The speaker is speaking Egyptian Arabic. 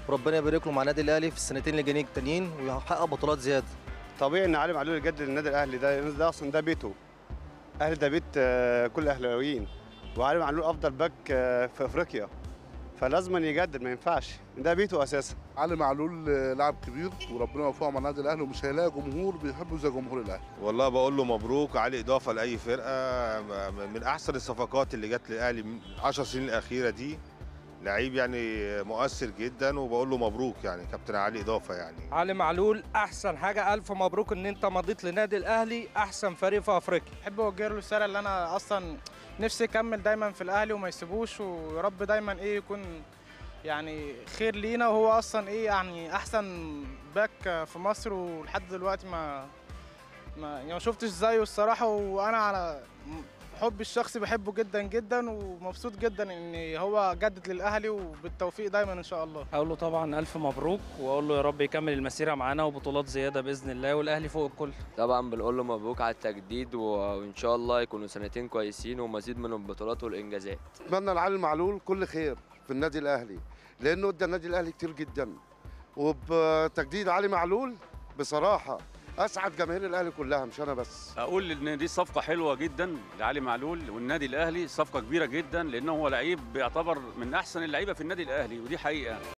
وربنا يبارك له مع النادي الاهلي في السنتين اللي جايين التانيين ويحقق بطولات زياده طبيعي ان علي معلول يجدد النادي الاهلي ده ده اصلا ده بيته الاهلي ده بيت آه، كل الاهلاويين وعلي معلول افضل باك آه، في افريقيا فلازم يجدد ما ينفعش ده بيته اساسا علي معلول آه، لاعب كبير وربنا يوفقه مع النادي الاهلي ومش هيلاقي جمهور بيحبه زي جمهور الاهلي والله بقول له مبروك علي اضافه لاي فرقه م- من احسن الصفقات اللي جت للاهلي من 10 سنين الاخيره دي لعيب يعني مؤثر جدا وبقول له مبروك يعني كابتن علي اضافه يعني علي معلول احسن حاجه الف مبروك ان انت مضيت لنادي الاهلي احسن فريق في افريقيا بحب اوجه له رساله اللي انا اصلا نفسي يكمل دايما في الاهلي وما يسيبوش ويا رب دايما ايه يكون يعني خير لينا وهو اصلا ايه يعني احسن باك في مصر ولحد دلوقتي ما ما يعني ما شفتش زيه الصراحه وانا على حبي الشخصي بحبه جدا جدا ومبسوط جدا ان هو جدد للاهلي وبالتوفيق دايما ان شاء الله اقول له طبعا الف مبروك واقول له يا رب يكمل المسيره معانا وبطولات زياده باذن الله والاهلي فوق الكل طبعا بنقول له مبروك على التجديد و- وان شاء الله يكونوا سنتين كويسين ومزيد من البطولات والانجازات اتمنى لعلي معلول كل خير في النادي الاهلي لانه ادى النادي الاهلي كتير جدا وبتجديد علي معلول بصراحه اسعد جماهير الاهلي كلها مش انا بس اقول ان دي صفقه حلوه جدا لعلي معلول والنادي الاهلي صفقه كبيره جدا لانه هو لعيب بيعتبر من احسن اللعيبه في النادي الاهلي ودي حقيقه